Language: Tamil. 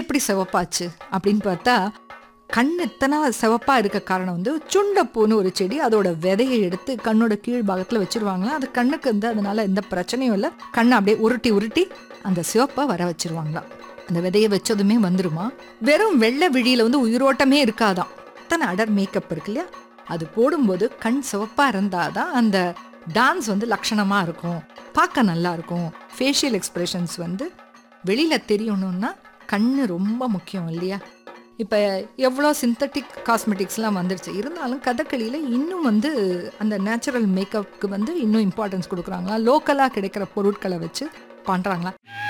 எப்படி சிவப்பாச்சு அப்படின்னு பார்த்தா கண் இத்தனை சிவப்பா இருக்க காரணம் வந்து சுண்டப்பூன்னு ஒரு செடி அதோட விதையை எடுத்து கண்ணோட கீழ் பாகத்துல வச்சிருவாங்களாம் அது கண்ணுக்கு வந்து அதனால எந்த பிரச்சனையும் இல்லை கண்ணை அப்படியே உருட்டி உருட்டி அந்த சிவப்பை வர வச்சிருவாங்களாம் அந்த விதையை வச்சதுமே வந்துருமா வெறும் வெள்ளை விழியில வந்து உயிரோட்டமே இருக்காதாம் அத்தனை அடர் மேக்கப் இருக்கு இல்லையா அது போடும்போது கண் சிவப்பா இருந்தாதான் அந்த டான்ஸ் வந்து லட்சணமா இருக்கும் பார்க்க நல்லா இருக்கும் ஃபேஷியல் எக்ஸ்பிரஷன்ஸ் வந்து வெளியில தெரியணும்னா கண்ணு ரொம்ப முக்கியம் இல்லையா இப்போ எவ்வளோ சிந்தட்டிக் காஸ்மெட்டிக்ஸ்லாம் வந்துருச்சு இருந்தாலும் கதகளியில் இன்னும் வந்து அந்த நேச்சுரல் மேக்கப்புக்கு வந்து இன்னும் இம்பார்ட்டன்ஸ் கொடுக்குறாங்களா லோக்கலாக கிடைக்கிற பொருட்களை வச்சு பண்ணுறாங்களா